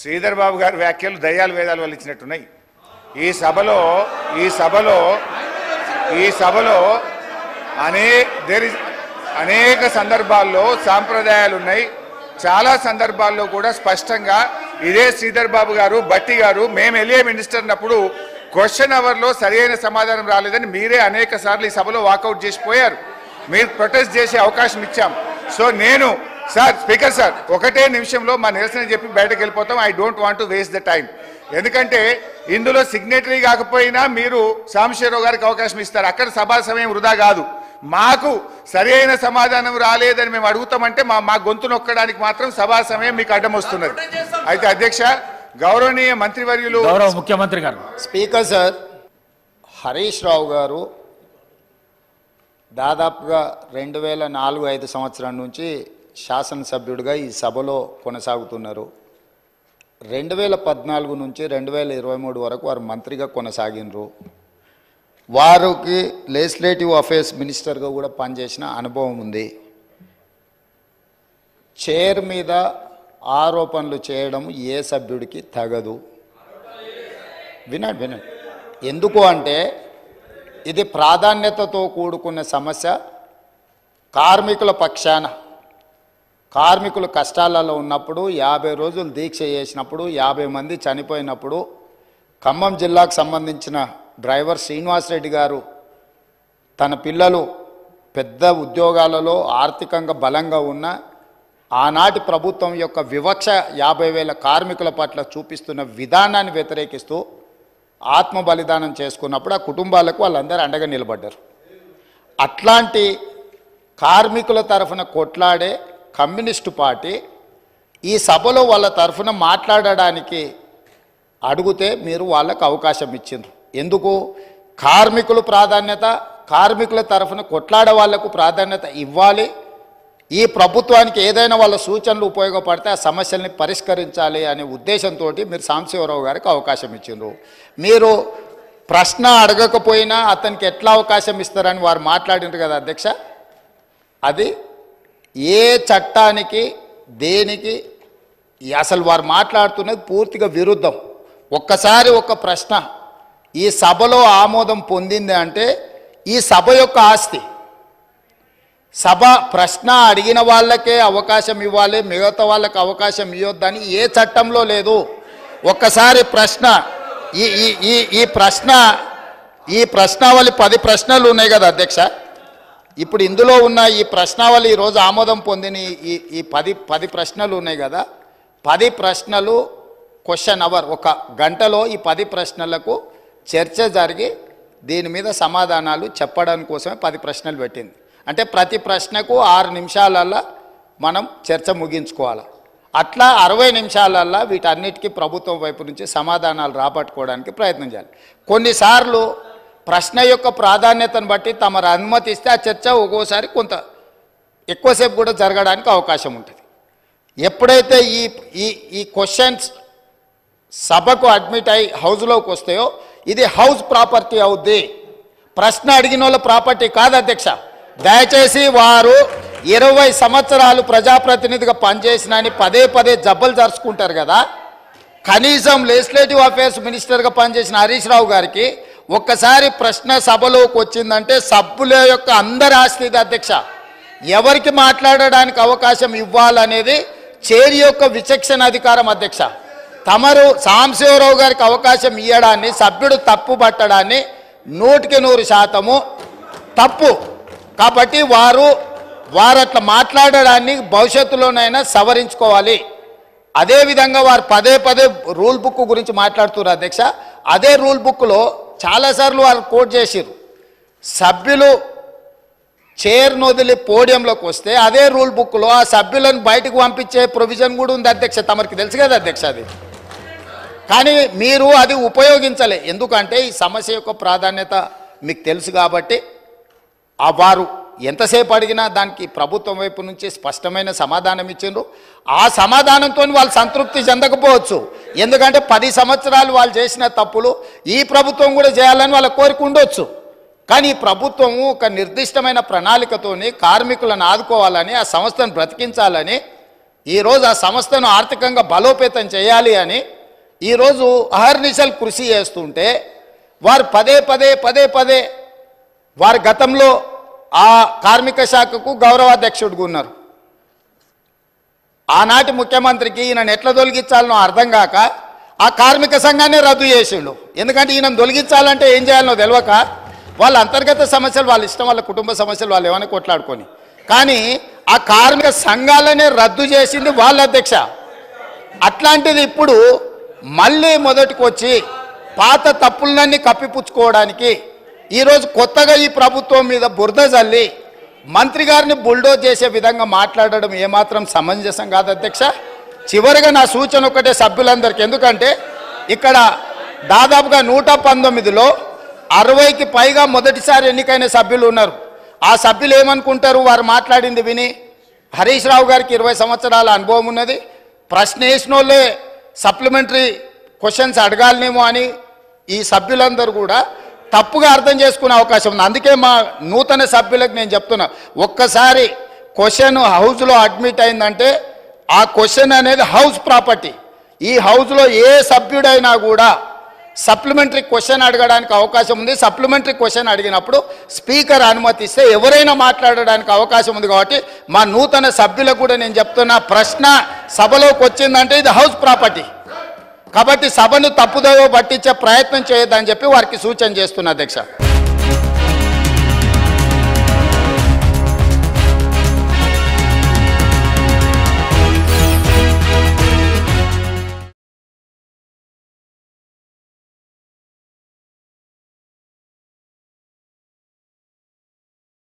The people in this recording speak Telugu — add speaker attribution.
Speaker 1: శ్రీధర్ బాబు గారి వ్యాఖ్యలు దయ్యాలు వేదాలు వాళ్ళు ఇచ్చినట్టున్నాయి ఈ సభలో ఈ సభలో ఈ సభలో అనే దేర్ ఇస్ అనేక సందర్భాల్లో సాంప్రదాయాలు ఉన్నాయి చాలా సందర్భాల్లో కూడా స్పష్టంగా ఇదే శ్రీధర్ బాబు గారు బట్టి గారు మేము వెళ్ళే మినిస్టర్ అన్నప్పుడు క్వశ్చన్ అవర్లో సరైన సమాధానం రాలేదని మీరే అనేక సార్లు ఈ సభలో వాకౌట్ చేసిపోయారు మీరు ప్రొటెస్ట్ చేసే అవకాశం ఇచ్చాం సో నేను సార్ స్పీకర్ సార్ ఒకటే నిమిషంలో మా నిరసన చెప్పి బయటకు వెళ్ళిపోతాం I don't want to waste the time ఎందుకంటే ఇందులో సిగ్నేటరీ కాకపోయినా మీరు సాంబశివరావు గారికి అవకాశం ఇస్తారు అక్కడ సభా సమయం వృధా కాదు మాకు సరి అయిన సమాధానం రాలేదని మేము అడుగుతామంటే మా మా గొంతు నొక్కడానికి మాత్రం సభా సమయం మీకు అడ్డం వస్తున్నది అయితే అధ్యక్ష గౌరవనీయ మంత్రివర్యులు
Speaker 2: గౌరవ ముఖ్యమంత్రి గారు
Speaker 3: స్పీకర్ సార్ హరీష్ రావు గారు దాదాపుగా రెండు వేల నాలుగు ఐదు సంవత్సరం నుంచి శాసనసభ్యుడిగా ఈ సభలో కొనసాగుతున్నారు రెండు వేల పద్నాలుగు నుంచి రెండు వేల ఇరవై మూడు వరకు వారు మంత్రిగా కొనసాగినరు వారికి లెజిస్లేటివ్ అఫేర్స్ మినిస్టర్గా కూడా పనిచేసిన అనుభవం ఉంది చైర్ మీద ఆరోపణలు చేయడం ఏ సభ్యుడికి తగదు వినండి వినండి ఎందుకు అంటే ఇది ప్రాధాన్యతతో కూడుకున్న సమస్య కార్మికుల పక్షాన కార్మికులు కష్టాలలో ఉన్నప్పుడు యాభై రోజులు దీక్ష చేసినప్పుడు యాభై మంది చనిపోయినప్పుడు ఖమ్మం జిల్లాకు సంబంధించిన డ్రైవర్ శ్రీనివాసరెడ్డి గారు తన పిల్లలు పెద్ద ఉద్యోగాలలో ఆర్థికంగా బలంగా ఉన్న ఆనాటి ప్రభుత్వం యొక్క వివక్ష యాభై వేల కార్మికుల పట్ల చూపిస్తున్న విధానాన్ని వ్యతిరేకిస్తూ ఆత్మ బలిదానం చేసుకున్నప్పుడు ఆ కుటుంబాలకు వాళ్ళందరూ అండగా నిలబడ్డారు అట్లాంటి కార్మికుల తరఫున కొట్లాడే కమ్యూనిస్టు పార్టీ ఈ సభలో వాళ్ళ తరఫున మాట్లాడడానికి అడిగితే మీరు వాళ్ళకు అవకాశం ఇచ్చిండ్రు ఎందుకు కార్మికులు ప్రాధాన్యత కార్మికుల తరఫున కొట్లాడే వాళ్లకు ప్రాధాన్యత ఇవ్వాలి ఈ ప్రభుత్వానికి ఏదైనా వాళ్ళ సూచనలు ఉపయోగపడితే ఆ సమస్యల్ని పరిష్కరించాలి అనే ఉద్దేశంతో మీరు సాంబశివరావు గారికి అవకాశం ఇచ్చిండ్రు మీరు ప్రశ్న అడగకపోయినా అతనికి ఎట్లా అవకాశం ఇస్తారని వారు మాట్లాడినారు కదా అధ్యక్ష అది ఏ చట్టానికి దేనికి ఈ అసలు వారు మాట్లాడుతున్నది పూర్తిగా విరుద్ధం ఒక్కసారి ఒక ప్రశ్న ఈ సభలో ఆమోదం పొందింది అంటే ఈ సభ యొక్క ఆస్తి సభ ప్రశ్న అడిగిన వాళ్ళకే అవకాశం ఇవ్వాలి మిగతా వాళ్ళకి అవకాశం ఇవ్వద్దని ఏ చట్టంలో లేదు ఒక్కసారి ప్రశ్న ఈ ఈ ఈ ఈ ప్రశ్న ఈ ప్రశ్నావళి పది ప్రశ్నలు ఉన్నాయి కదా అధ్యక్ష ఇప్పుడు ఇందులో ఉన్న ఈ ప్రశ్నావళి ఈరోజు ఆమోదం పొందిన ఈ- ఈ ఈ పది పది ప్రశ్నలు ఉన్నాయి కదా పది ప్రశ్నలు క్వశ్చన్ అవర్ ఒక గంటలో ఈ పది ప్రశ్నలకు చర్చ జరిగి దీని మీద సమాధానాలు చెప్పడం కోసమే పది ప్రశ్నలు పెట్టింది అంటే ప్రతి ప్రశ్నకు ఆరు నిమిషాలల్లో మనం చర్చ ముగించుకోవాలి అట్లా అరవై నిమిషాలల్లో వీటన్నిటికీ ప్రభుత్వం వైపు నుంచి సమాధానాలు రాబట్టుకోవడానికి ప్రయత్నం చేయాలి కొన్నిసార్లు ప్రశ్న యొక్క ప్రాధాన్యతను బట్టి తమరు అనుమతిస్తే ఆ చర్చ ఒక్కోసారి కొంత ఎక్కువసేపు కూడా జరగడానికి అవకాశం ఉంటుంది ఎప్పుడైతే ఈ ఈ ఈ క్వశ్చన్స్ సభకు అడ్మిట్ అయి హౌస్లోకి వస్తాయో ఇది హౌస్ ప్రాపర్టీ అవుద్ది ప్రశ్న అడిగిన వాళ్ళ ప్రాపర్టీ కాదు అధ్యక్ష దయచేసి వారు ఇరవై సంవత్సరాలు ప్రజాప్రతినిధిగా పనిచేసిన అని పదే పదే జబ్బలు జరుచుకుంటారు కదా కనీసం లెజిస్లేటివ్ అఫేర్స్ మినిస్టర్గా పనిచేసిన హరీష్ రావు గారికి ఒక్కసారి ప్రశ్న సభలోకి వచ్చిందంటే సభ్యుల యొక్క అందరి ఆస్తి ఇది అధ్యక్ష ఎవరికి మాట్లాడడానికి అవకాశం ఇవ్వాలనేది చేరి యొక్క విచక్షణ అధికారం అధ్యక్ష తమరు సాంబశివరావు గారికి అవకాశం ఇవ్వడాన్ని సభ్యుడు తప్పు పట్టడాన్ని నూటికి నూరు శాతము తప్పు కాబట్టి వారు వారు అట్లా మాట్లాడడాన్ని భవిష్యత్తులోనైనా సవరించుకోవాలి అదేవిధంగా వారు పదే పదే రూల్ బుక్ గురించి మాట్లాడుతున్నారు అధ్యక్ష అదే రూల్ బుక్లో చాలాసార్లు వారు కోట్ చేసిర్రు సభ్యులు చైర్ను వదిలి పోడియంలోకి వస్తే అదే రూల్ బుక్లో ఆ సభ్యులను బయటకు పంపించే ప్రొవిజన్ కూడా ఉంది అధ్యక్ష తమరికి తెలుసు కదా అధ్యక్ష అది కానీ మీరు అది ఉపయోగించలే ఎందుకంటే ఈ సమస్య యొక్క ప్రాధాన్యత మీకు తెలుసు కాబట్టి ఆ వారు ఎంతసేపు అడిగినా దానికి ప్రభుత్వం వైపు నుంచి స్పష్టమైన సమాధానం ఇచ్చిండ్రు ఆ సమాధానంతో వాళ్ళు సంతృప్తి చెందకపోవచ్చు ఎందుకంటే పది సంవత్సరాలు వాళ్ళు చేసిన తప్పులు ఈ ప్రభుత్వం కూడా చేయాలని వాళ్ళ కోరిక ఉండొచ్చు కానీ ఈ ప్రభుత్వం ఒక నిర్దిష్టమైన ప్రణాళికతోని కార్మికులను ఆదుకోవాలని ఆ సంస్థను బ్రతికించాలని ఈరోజు ఆ సంస్థను ఆర్థికంగా బలోపేతం చేయాలి అని ఈరోజు అహర్నిశలు కృషి చేస్తుంటే వారు పదే పదే పదే పదే వారి గతంలో ఆ కార్మిక శాఖకు గౌరవాధ్యక్షుడిగా ఉన్నారు ఆనాటి ముఖ్యమంత్రికి ఈయన ఎట్లా తొలగించాలనో అర్థం కాక ఆ కార్మిక సంఘాన్ని రద్దు చేసిండు ఎందుకంటే ఈయన తొలగించాలంటే ఏం చేయాలనో తెలియక వాళ్ళ అంతర్గత సమస్యలు వాళ్ళ ఇష్టం వాళ్ళ కుటుంబ సమస్యలు వాళ్ళు ఏమైనా కొట్లాడుకొని కానీ ఆ కార్మిక సంఘాలనే రద్దు చేసింది వాళ్ళ అధ్యక్ష అట్లాంటిది ఇప్పుడు మళ్ళీ మొదటికి వచ్చి పాత తప్పులన్నీ కప్పిపుచ్చుకోవడానికి ఈరోజు కొత్తగా ఈ ప్రభుత్వం మీద బురద జల్లి మంత్రి గారిని బుల్డోజ్ చేసే విధంగా మాట్లాడడం ఏమాత్రం సమంజసం కాదు అధ్యక్ష చివరిగా నా సూచన ఒకటే సభ్యులందరికీ ఎందుకంటే ఇక్కడ దాదాపుగా నూట పంతొమ్మిదిలో అరవైకి పైగా మొదటిసారి ఎన్నికైన సభ్యులు ఉన్నారు ఆ సభ్యులు ఏమనుకుంటారు వారు మాట్లాడింది విని హరీష్ రావు గారికి ఇరవై సంవత్సరాల అనుభవం ఉన్నది ప్రశ్న వేసిన వాళ్ళే సప్లిమెంటరీ క్వశ్చన్స్ అడగాలనేమో అని ఈ సభ్యులందరూ కూడా తప్పుగా అర్థం చేసుకునే అవకాశం ఉంది అందుకే మా నూతన సభ్యులకు నేను చెప్తున్నా ఒక్కసారి క్వశ్చన్ హౌస్లో అడ్మిట్ అయిందంటే ఆ క్వశ్చన్ అనేది హౌస్ ప్రాపర్టీ ఈ హౌస్లో ఏ సభ్యుడైనా కూడా సప్లిమెంటరీ క్వశ్చన్ అడగడానికి అవకాశం ఉంది సప్లిమెంటరీ క్వశ్చన్ అడిగినప్పుడు స్పీకర్ అనుమతిస్తే ఎవరైనా మాట్లాడడానికి అవకాశం ఉంది కాబట్టి మా నూతన సభ్యులకు కూడా నేను చెప్తున్నా ప్రశ్న సభలోకి వచ్చిందంటే ఇది హౌస్ ప్రాపర్టీ కాబట్టి సభను తప్పుదోవ పట్టించే ప్రయత్నం చేయొద్దని చెప్పి వారికి సూచన చేస్తున్నా అధ్యక్ష